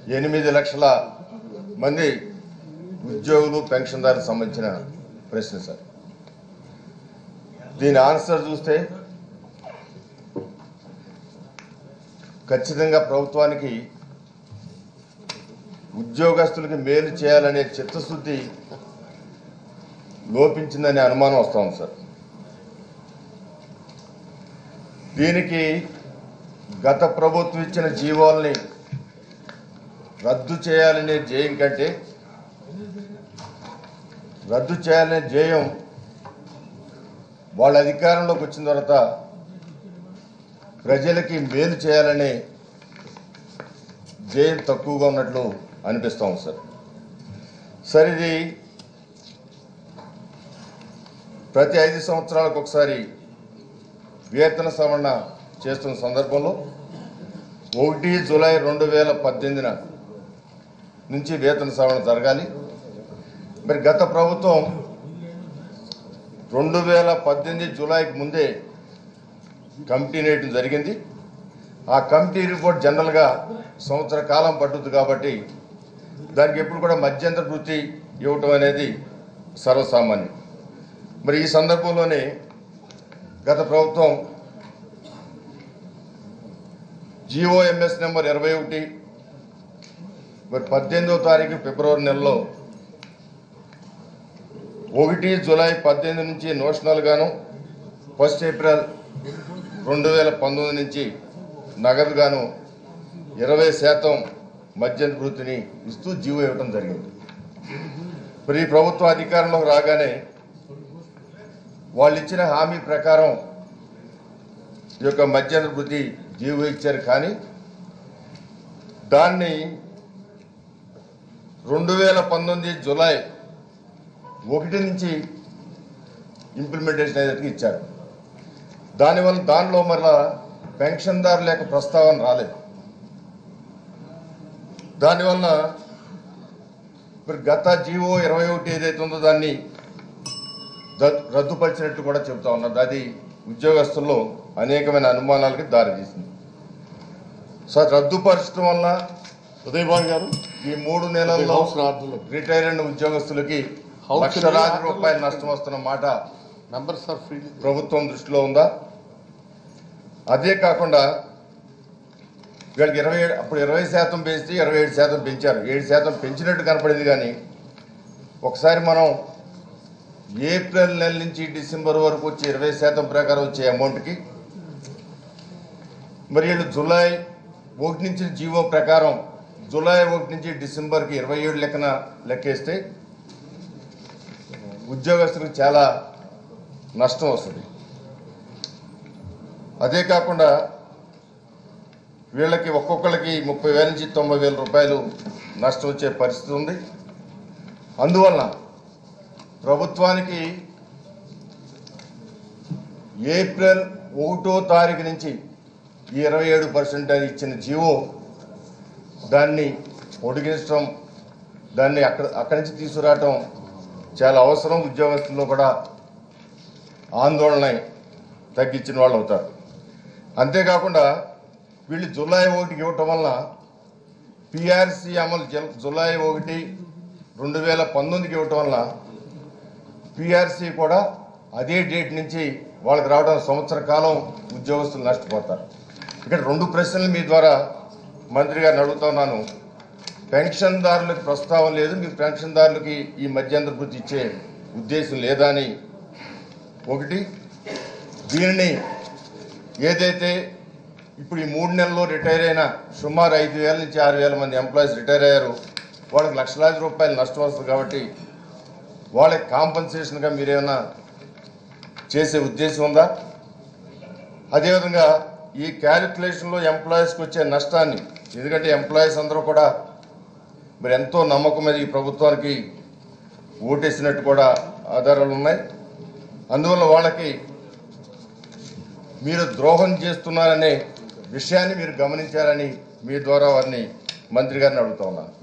ఎనిమిది లక్షల మంది ఉద్యోగులు పెన్షన్దారులకు సంబంధించిన ప్రశ్న సార్ దీని ఆన్సర్ చూస్తే ఖచ్చితంగా ప్రభుత్వానికి ఉద్యోగస్తులకి మేలు చేయాలనే చిత్తశుద్ధి లోపించిందనే అనుమానం వస్తా ఉంది సార్ దీనికి గత ప్రభుత్వం ఇచ్చిన జీవాల్ని రద్దు చేయాలనే ధ్యేయం కంటే రద్దు చేయాలనే ధ్యేయం వాళ్ళ అధికారంలోకి వచ్చిన తర్వాత ప్రజలకి మేలు చేయాలనే ధ్యేయం తక్కువగా ఉన్నట్లు అనిపిస్తాం సార్ సార్ ఇది ప్రతి ఐదు సంవత్సరాలకు ఒకసారి వేతన సవరణ చేస్తున్న సందర్భంలో ఒకటి జూలై రెండు వేల పద్దెనిమిదిన నుంచి వేతన సవరణ జరగాలి మరి గత ప్రభుత్వం రెండు వేల పద్దెనిమిది జూలైకి ముందే కమిటీ నేయడం జరిగింది ఆ కమిటీ రిపోర్ట్ జనరల్గా సంవత్సర కాలం పట్టుద్ది కాబట్టి దానికి ఎప్పుడు కూడా మధ్యంతర వృత్తి ఇవ్వటం అనేది సర్వసామాన్యం మరి ఈ సందర్భంలోనే గత ప్రభుత్వం జిఓఎంఎస్ నెంబర్ ఇరవై ఒకటి మరి పద్దెనిమిదవ తారీఖు ఫిబ్రవరి నెలలో ఒకటి జూలై పద్దెనిమిది నుంచి నోషనల్ గాను ఫస్ట్ ఏప్రిల్ రెండు వేల పంతొమ్మిది నుంచి నగదుగాను ఇరవై శాతం మద్యం వృత్తిని ఇస్తూ జీవో ఇవ్వడం జరిగింది మరి ఈ ప్రభుత్వం అధికారంలోకి రాగానే వాళ్ళు ఇచ్చిన హామీ ప్రకారం ఈ యొక్క మద్యం వృత్తి జీవో ఇచ్చారు కానీ దాన్ని రెండు వేల పంతొమ్మిది జులై ఒకటి నుంచి ఇంప్లిమెంటేషన్ అయ్యేట్టుగా ఇచ్చారు దానివల్ల దానిలో మరలా పెన్షన్దారుల యొక్క ప్రస్తావన రాలేదు దానివల్ల ఇప్పుడు గత జీవో ఇరవై ఒకటి ఏదైతే ఉందో దాన్ని ద- రద్దుపరిచినట్టు కూడా చెబుతా ఉన్నారు అది ఉద్యోగస్తుల్లో అనేకమైన అనుమానాలకి దారితీసింది సో అది రద్దుపరచడం వల్ల ఉదయ్ భాన్ గారు ఈ మూడు నెలల్లో హౌస్ రాత్రులు రిటైర్ అయిన ఉద్యోగస్తులకి హౌస్ లక్షలాది రిటైర్ రూపాయలు నష్టం వస్తున్న మాట మెంబర్స్ ఆర్ ఫ్రీ ప్రభుత్వం దృష్టిలో ఉందా అదే కాకుండా వీళ్ళకి ఇరవై ఏడు అప్పుడు ఇరవై శాతం పెంచితే ఇరవై ఏడు శాతం పెంచారు ఏడు శాతం పెంచినట్టు కనపడింది కానీ ఒకసారి మనం ఏప్రిల్ నెల నుంచి డిసెంబర్ వరకు వచ్చే ఇరవై శాతం ప్రకారం వచ్చే అమౌంట్కి మరి వీళ్ళు జూలై ఒకటి నుంచి జీవో ప్రకారం జూలై ఒకటి నుంచి డిసెంబర్కి ఇరవై ఏడు లెక్కన లెక్కేస్తే ఉద్యోగస్తులకు చాలా నష్టం వస్తుంది అదే కాకుండా వీళ్ళకి ఒక్కొక్కరికి ముప్పై వేల నుంచి తొంభై వేల రూపాయలు నష్టం వచ్చే పరిస్థితి ఉంది అందువలన ప్రభుత్వానికి ఏప్రిల్ ఒకటో తారీఖు నుంచి ఈ ఇరవై ఏడు పర్సెంట్ అని ఇచ్చిన జీవో దాన్ని పొడిగించడం దాన్ని అక్కడ అక్కడి నుంచి తీసుకురావటం చాలా అవసరం ఉద్యోగస్తుల్లో కూడా ఆందోళన తగ్గించిన వాళ్ళు అవుతారు అంతేకాకుండా వీళ్ళు జులై ఒకటికి ఇవ్వటం వలన పిఆర్సీ అమలు జల్- జులై ఒకటి రెండు వేల పంతొమ్మిదికి ఇవ్వటం వలన పిఆర్సీ కూడా అదే డేట్ నుంచి వాళ్ళకి రావడం సంవత్సర కాలం ఉద్యోగస్తులు నష్టపోతారు ఇక్కడ రెండు ప్రశ్నలు మీ ద్వారా మంత్రి గారిని అడుగుతున్నాను పెన్షన్దారులకు ప్రస్తావన లేదు మీ పెన్షన్దారులకి ఈ మధ్యంతర వృత్తి ఇచ్చే ఉద్దేశం లేదా అని ఒకటి దీనిని ఏదైతే ఇప్పుడు ఈ మూడు నెలల్లో రిటైర్ అయిన సుమారు ఐదు వేల నుంచి ఆరు వేల మంది ఎంప్లాయీస్ రిటైర్ అయ్యారు వాళ్ళకి లక్షలాది రూపాయలు నష్టం వస్తుంది కాబట్టి వాళ్ళకి కాంపన్సేషన్గా మీరేమైనా చేసే ఉద్దేశం ఉందా అదేవిధంగా ఈ క్యాలిక్యులేషన్లో ఎంప్లాయీస్కి వచ్చే నష్టాన్ని ఎందుకంటే ఎంప్లాయీస్ అందరూ కూడా మరి ఎంతో నమ్మకం మీద ఈ ప్రభుత్వానికి ఓటేసినట్టు కూడా ఆధారాలు ఉన్నాయి అందువల్ల వాళ్ళకి మీరు ద్రోహం చేస్తున్నారనే విషయాన్ని మీరు గమనించారని మీ ద్వారా వారిని మంత్రి గారిని అడుగుతా ఉన్నాను